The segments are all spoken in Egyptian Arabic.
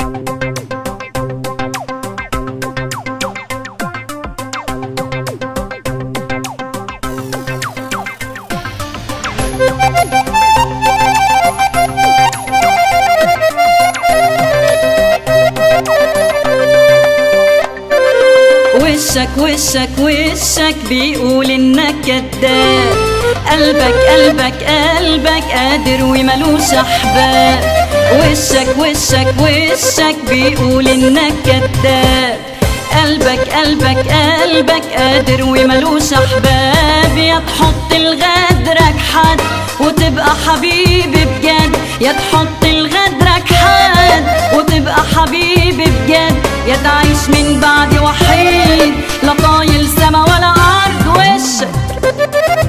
وشك وشك وشك بيقول انك كداب قلبك قلبك قلبك قادر وملوش احباب وشك وشك وشك بيقول انك كداب قلبك قلبك قلبك قادر وملوش احباب يا تحط لغدرك حد وتبقى حبيبي بجد يا تحط لغدرك حد وتبقى حبيبي بجد يا تعيش من بعد وحيد لا طايل سما ولا ارض وشك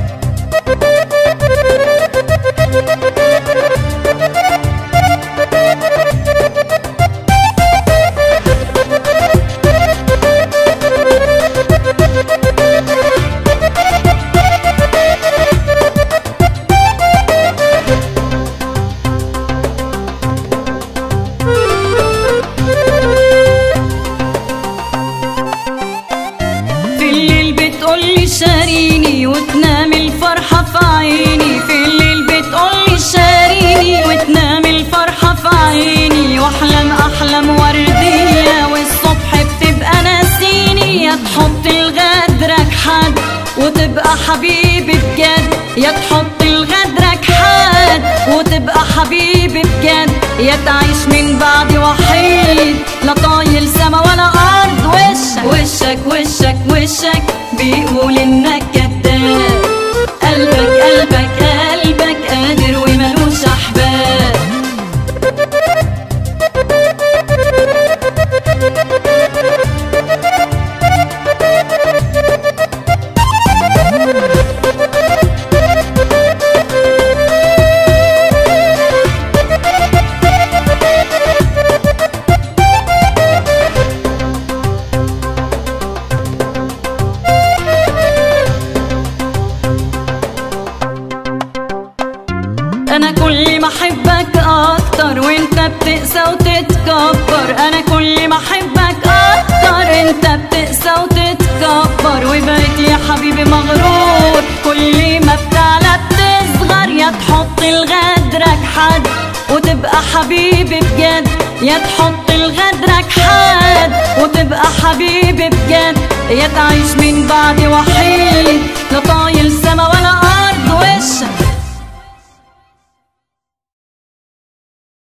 في الليل بتقولي شاريني وتنام الفرحة في عيني في الليل بتقولي شاريني وتنام الفرحة في عيني واحلم احلام وردية والصبح بتبقى ناسيني يا تحط لغدرك حد وتبقى حبيبي بجد يا تحط لغدرك حد وتبقى حبيبي بجد يا تعيش من بعد وحيد لا طايل سما ولا ارض وشك وشك وشك وشك بيقول انك كداب قلبك قلبك قلبك قادر وملوش احباب انا كل ما احبك اكتر وانت بتقسى وتتكبر انا كل ما احبك اكتر انت بتقسى وتتكبر وبقيت يا حبيبي مغرور كل ما بتعلى بتصغر يا تحط لغدرك حد وتبقى حبيبي بجد يا تحط لغدرك حد وتبقى حبيبي بجد يا تعيش من بعد وحيد لا طايل سما ولا ارض وشك